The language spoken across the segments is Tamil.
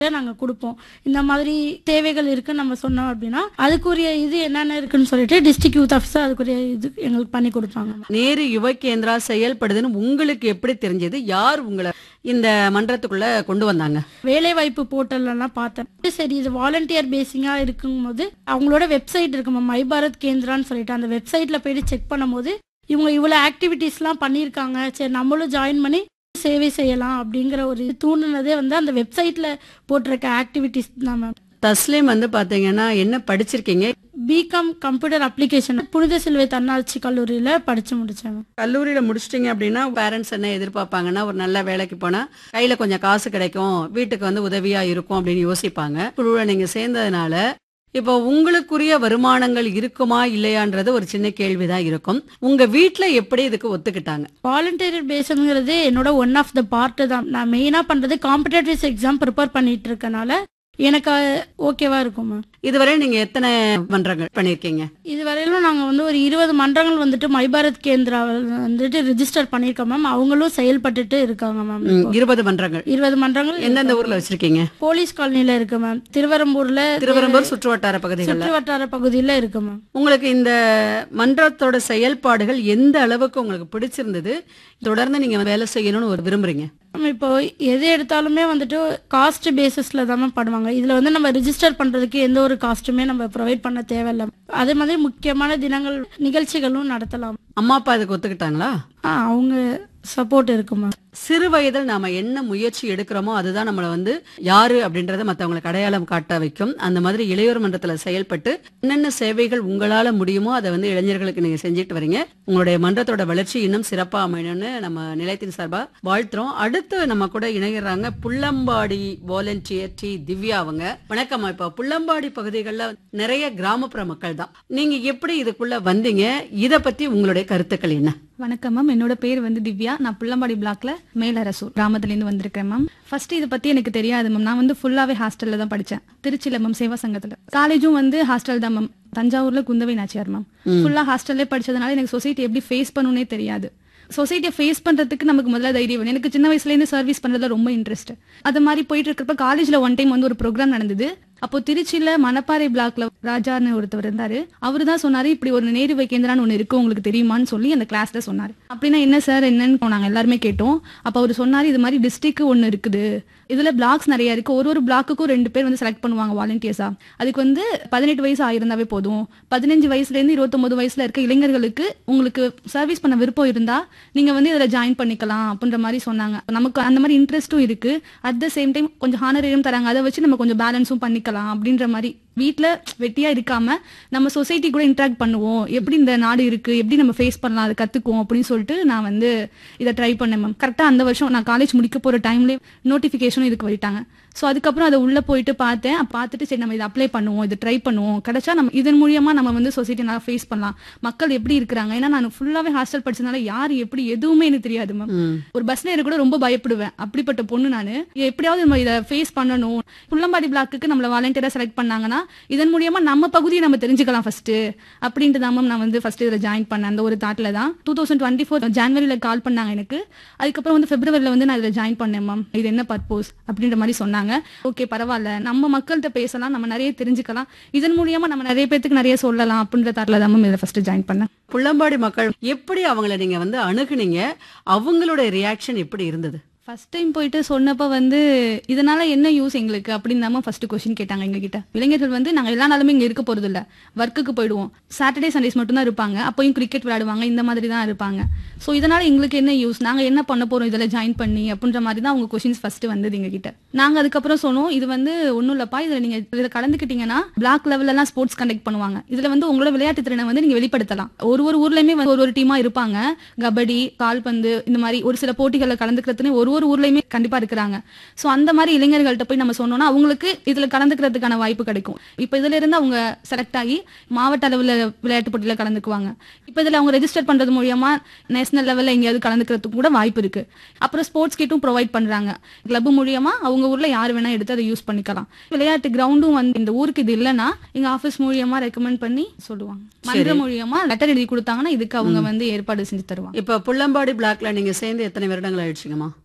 நாங்க கொடுப்போம் இந்த மாதிரி தேவைகள் இருக்குன்னு நம்ம சொன்னோம் அப்படின்னா அதுக்குரிய இது என்னென்ன இருக்குன்னு சொல்லிட்டு டிஸ்ட்ரிக்ட் யூத் ஆஃபீஸர் அதுக்குரிய இது எங்களுக்கு பண்ணி கொடுப்பாங்க நேரு யுவ கேந்திரா செயல்படுதுன்னு உங்களுக்கு எப்படி தெரிஞ்சது யார் உங்களை இந்த மன்றத்துக்குள்ள கொண்டு வந்தாங்க வேலை வாய்ப்பு போர்ட்டல்லாம் பார்த்தேன் சரி இது வாலண்டியர் பேசிங்கா இருக்கும்போது அவங்களோட வெப்சைட் இருக்கு மேம் மை பாரத் கேந்திரான்னு சொல்லிட்டு அந்த வெப்சைட்ல போயிட்டு செக் பண்ணும்போது இவங்க இவ்வளோ ஆக்டிவிட்டீஸ்லாம் பண்ணியிருக்காங்க சரி நம்மளும் ஜாயின் பண்ணி சேவை செய்யலாம் அப்படிங்கிற ஒரு இது தூண்டுனதே வந்து அந்த வெப்சைட்ல போட்டிருக்க ஆக்டிவிட்டீஸ் தான் மேம் தஸ்லீம் வந்து பாத்தீங்கன்னா என்ன படிச்சிருக்கீங்க பிகாம் கம்ப்யூட்டர் அப்ளிகேஷன் புனித சிலுவை தன்னாட்சி கல்லூரியில படிச்சு முடிச்சேன் மேம். கல்லூரியில முடிச்சிட்டீங்க அப்படின்னா பேரண்ட்ஸ் என்ன எதிர்பார்ப்பாங்கன்னா ஒரு நல்ல வேலைக்கு போனா கையில கொஞ்சம் காசு கிடைக்கும் வீட்டுக்கு வந்து உதவியா இருக்கும் அப்படின்னு யோசிப்பாங்க குழுவில் நீங்க சேர்ந்ததுனால இப்போ உங்களுக்குரிய வருமானங்கள் இருக்குமா இல்லையான்றது ஒரு சின்ன கேள்விதான் இருக்கும் உங்க வீட்ல எப்படி இதுக்கு ஒத்துக்கிட்டாங்க வாலண்டியர் பேஸ்ங்கிறது என்னோட ஒன் ஆஃப் த பார்ட் தான் நான் மெயினாக பண்ணுறது காம்படேட்டிவ்ஸ் எக்ஸாம் ப்ரிப்பேர் பண்ணிட்டு இருக்கனால எனக்கு ஓகேவா இருக்கும் மேம் இதுவரை நீங்க எத்தனை மன்றங்கள் பண்ணிருக்கீங்க இதுவரையிலும் நாங்கள் வந்து ஒரு இருபது மன்றங்கள் வந்துட்டு மை பாரத் கேந்திரா வந்துட்டு ரிஜிஸ்டர் பண்ணியிருக்கோம் மேம் அவங்களும் செயல்பட்டுட்டு இருக்காங்க மேம் ம், இருபது மன்றங்கள் இருபது மன்றங்கள் எந்தெந்த ஊர்ல வச்சிருக்கீங்க போலீஸ் காலனில இருக்கு மேம் திருவரம்பூர்ல திருவரம்பூர் சுற்றுவட்டார பகுதிகளில் சுற்று வட்டார பகுதியில் இருக்கு மேம் உங்களுக்கு இந்த மன்றத்தோட செயல்பாடுகள் எந்த அளவுக்கு உங்களுக்கு பிடிச்சிருந்தது தொடர்ந்து நீங்க வேலை செய்யணும்னு ஒரு விரும்புறீங்க நம்ம இப்போ எது எடுத்தாலுமே வந்துட்டு காஸ்ட் பேசிஸ்ல தான் மேம் பண்ணுவாங்க இதுல வந்து நம்ம ரிஜிஸ்டர் பண்றதுக்கு எந்த ஒரு காஸ்ட்டுமே நம்ம ப்ரொவைட் பண்ண தேவையில்லை அதே மாதிரி முக்கியமான தினங்கள் நிகழ்ச்சிகளும் நடத்தலாம் அம்மா அப்பா இதுக்கு ஒத்துக்கிட்டாங்களா ஆ, அவங்க சப்போர்ட் இருக்கு மேம் சிறு வயதில் நாம என்ன முயற்சி எடுக்கிறோமோ அதுதான் நம்மளை வந்து யாரு அப்படின்றத மத்தவங்களுக்கு அடையாளம் காட்ட வைக்கும் அந்த மாதிரி இளையோர் மன்றத்துல செயல்பட்டு என்னென்ன சேவைகள் உங்களால முடியுமோ அதை வந்து இளைஞர்களுக்கு நீங்க செஞ்சுட்டு வரீங்க உங்களுடைய மன்றத்தோட வளர்ச்சி இன்னும் சிறப்பா அமையணும்னு நம்ம நிலையத்தின் சார்பா வாழ்த்துறோம் அடுத்து நம்ம கூட இணைகிறாங்க புள்ளம்பாடி வாலண்டியர் டி திவ்யா அவங்க வணக்கம் இப்ப புள்ளம்பாடி பகுதிகளில் நிறைய கிராமப்புற மக்கள் தான் நீங்க எப்படி இதுக்குள்ள வந்தீங்க இத பத்தி உங்களுடைய கருத்துக்கள் என்ன வணக்கம் மேம் என்னோட பேர் வந்து திவ்யா நான் புள்ளம்பாடி பிளாக்ல மேலரசூர் கிராமத்துலேருந்து வந்திருக்கேன் மேம் ஃபர்ஸ்ட் இதை பத்தி எனக்கு தெரியாது மேம் நான் வந்து ஃபுல்லாவே ஹாஸ்டல்ல தான் படித்தேன் திருச்சியில மேம் சேவா சங்கத்துல காலேஜும் வந்து ஹாஸ்டல் தான் மேம் தஞ்சாவூர்ல குந்தவை நாச்சியார் மேம் ஃபுல்லா ஹாஸ்டல்லே படிச்சதுனால எனக்கு சொசைட்டி எப்படி ஃபேஸ் பண்ணணும்னே தெரியாது சொசைட்டியை ஃபேஸ் பண்றதுக்கு நமக்கு முதல்ல தைரியம் வேணும் எனக்கு சின்ன வயசுல இருந்து சர்வீஸ் பண்றதுல ரொம்ப இன்ட்ரெஸ்ட் அது மாதிரி போயிட்டு இருக்கிறப்ப காலேஜ்ல ஒன் டைம் வந்து ஒரு ப்ரோக்ராம் நடந்தது அப்போ திருச்சியில மணப்பாறை பிளாக்ல ராஜான்னு ஒருத்தவர் இருந்தாரு அவரு தான் சொன்னாரு இப்படி ஒரு நேரு வைக்கேந்திரான்னு ஒன்று இருக்கு உங்களுக்கு தெரியுமான்னு சொல்லி அந்த கிளாஸ்ல சொன்னாரு அப்படின்னா என்ன சார் என்னன்னு நாங்க எல்லாருமே கேட்டோம் அப்ப அவர் சொன்னாரு இது மாதிரி டிஸ்ட்ரிக்ட் ஒன்று இருக்குது இதுல பிளாக்ஸ் நிறைய இருக்கு ஒரு ஒரு பிளாக்குக்கும் ரெண்டு பேர் வந்து செலக்ட் பண்ணுவாங்க வாலண்டியர்ஸா அதுக்கு வந்து பதினெட்டு வயசு ஆயிருந்தாவே போதும் பதினஞ்சு வயசுல இருந்து இருபத்தொன்பது வயசுல இருக்க இளைஞர்களுக்கு உங்களுக்கு சர்வீஸ் பண்ண விருப்பம் இருந்தா நீங்க வந்து இதுல ஜாயின் பண்ணிக்கலாம் அப்படின்ற மாதிரி சொன்னாங்க நமக்கு அந்த மாதிரி இன்ட்ரெஸ்ட்டும் இருக்கு அட் த சேம் டைம் கொஞ்சம் ஹானரேரியம் தராங்க அதை வச்சு நம்ம கொஞ்சம் பேலன்ஸும் பண்ணிக்கலாம் அப்படின்ற மாதிரி வீட்ல வெட்டியா இருக்காம நம்ம சொசைட்டி கூட இன்ட்ராக்ட் பண்ணுவோம் எப்படி இந்த நாடு இருக்கு எப்படி நம்ம ஃபேஸ் பண்ணலாம் அதை கத்துக்குவோம் அப்படின்னு சொல்லிட்டு நான் வந்து இதை ட்ரை பண்ணேன் மேம் கரெக்டா அந்த வருஷம் நான் காலேஜ் முடிக்க போற டைம்ல நோட்டிபிகேஷனும் இதுக்கு விட்டாங்க ஸோ அதுக்கப்புறம் அதை உள்ள போயிட்டு பார்த்தேன் அப்ப பார்த்துட்டு சரி நம்ம இதை அப்ளை பண்ணுவோம் இதை ட்ரை பண்ணுவோம் கிடைச்சா நம்ம இதன் மூலியமா நம்ம வந்து சொசைட்டி நல்லா ஃபேஸ் பண்ணலாம் மக்கள் எப்படி இருக்கிறாங்க ஏன்னா நான் ஃபுல்லாவே ஹாஸ்டல் படிச்சதுனால யார் எப்படி எதுவுமே எனக்கு தெரியாது மேம் ம். ஒரு பஸ்ல ஏற கூட ரொம்ப பயப்படுவேன் அப்படிப்பட்ட பொண்ணு நானு எப்படியாவது நம்ம இதை ஃபேஸ் பண்ணணும் புள்ளம்பாடி பிளாக்குக்கு நம்மள வாலண்டியரா செலக்ட் பண்ணாங்கன்னா இதன் மூலியமா நம்ம பகுதியை நம்ம தெரிஞ்சுக்கலாம் ஃபர்ஸ்ட் அப்படின்ட்டு தான் மேம் நான் வந்து ஃபர்ஸ்ட் இதுல ஜாயின் பண்ணேன் அந்த ஒரு தாட்ல தான் டூ தௌசண்ட் டுவெண்ட்டி ஃபோர் ஜான்வரியில கால் பண்ணாங்க எனக்கு அதுக்கப்புறம் வந்து பிப்ரவரியில வந்து நான் இதுல ஜாயின் பண்ணேன் மேம் இது என்ன பர்போஸ் அப்படின்ற மாதிரி சொன்னாங்க ஓகே பரவாயில்ல நம்ம மக்கள்கிட்ட பேசலாம் நம்ம நிறைய தெரிஞ்சுக்கலாம் இதன் மூலியமா நம்ம நிறைய பேத்துக்கு நிறைய சொல்லலாம் அப்படின்ற தாட்ல தான் மேம் இதில் ஃபர்ஸ்ட் ஜாயின் பண்ணேன் புள்ளம்பாடி மக்கள் எப்படி அவங்கள நீங்க வந்து அணுகுனீங்க அவங்களுடைய ரியாக்ஷன் எப்படி இருந்தது ஃபர்ஸ்ட் டைம் போயிட்டு சொன்னப்ப வந்து இதனால என்ன யூஸ் எங்களுக்கு அப்படின்னு தான் ஃபர்ஸ்ட் கொஸ்டின் கேட்டாங்க எங்க கிட்ட இளைஞர்கள் வந்து நாங்க எல்லா நாளுமே இங்க இருக்க போறது இல்ல ஒர்க்குக்கு போயிடுவோம் சாட்டர்டே சண்டேஸ் மட்டும் தான் இருப்பாங்க அப்பயும் கிரிக்கெட் விளையாடுவாங்க இந்த மாதிரி தான் இருப்பாங்க ஸோ இதனால எங்களுக்கு என்ன யூஸ் நாங்க என்ன பண்ண போறோம் இதுல ஜாயின் பண்ணி அப்படின்ற மாதிரி தான் அவங்க கொஸ்டின்ஸ் ஃபர்ஸ்ட் வந்தது எங்க கிட்ட நாங்க அதுக்கப்புறம் சொன்னோம் இது வந்து ஒன்றும் இல்லப்பா இதுல நீங்க இதுல கலந்துக்கிட்டீங்கன்னா பிளாக் லெவல்ல எல்லாம் ஸ்போர்ட்ஸ் கண்டக்ட் பண்ணுவாங்க இதுல வந்து உங்களோட விளையாட்டு திறனை வந்து நீங்க வெளிப்படுத்தலாம் ஒரு ஒரு ஊர்லயுமே வந்து ஒரு ஒரு டீமா இருப்பாங்க கபடி கால்பந்து இந்த மாதிரி ஒரு சில போட்டிகளில் கலந்துக்கிறதுன்னு ஒரு ஒரு ஊர்லயுமே கண்டிப்பா இருக்கிறாங்க சோ அந்த மாதிரி இளைஞர்கள்ட்ட போய் நம்ம சொன்னோம்னா அவங்களுக்கு இதுல கலந்துக்கிறதுக்கான வாய்ப்பு கிடைக்கும் இப்ப இதுல இருந்து அவங்க செலக்ட் ஆகி மாவட்ட அளவுல விளையாட்டு போட்டியில கலந்துக்குவாங்க இப்ப இதுல அவங்க ரெஜிஸ்டர் பண்றது மூலியமா நேஷனல் லெவல்ல எங்கேயாவது கலந்துக்கிறதுக்கு கூட வாய்ப்பு இருக்கு அப்புறம் ஸ்போர்ட்ஸ் கிட்டும் ப்ரொவைட் பண்றாங்க கிளப் மூலியமா அவங்க ஊர்ல யார் வேணா எடுத்து அதை யூஸ் பண்ணிக்கலாம் விளையாட்டு கிரவுண்டும் வந்து இந்த ஊருக்கு இது இல்லைன்னா எங்க ஆபீஸ் மூலியமா ரெக்கமெண்ட் பண்ணி சொல்லுவாங்க மன்ற மூலியமா லெட்டர் எழுதி கொடுத்தாங்கன்னா இதுக்கு அவங்க வந்து ஏற்பாடு செஞ்சு தருவாங்க இப்ப புள்ளம்பாடி பிளாக்ல நீங்க சேர்ந்து எத்தனை வருடங்கள் ஆயிடுச்சுங்கம்மா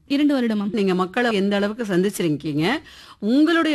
இரண்டு வருடம் மேம் நீங்க மக்களை எந்த அளவுக்கு சந்திச்சிருக்கீங்க உங்களுடைய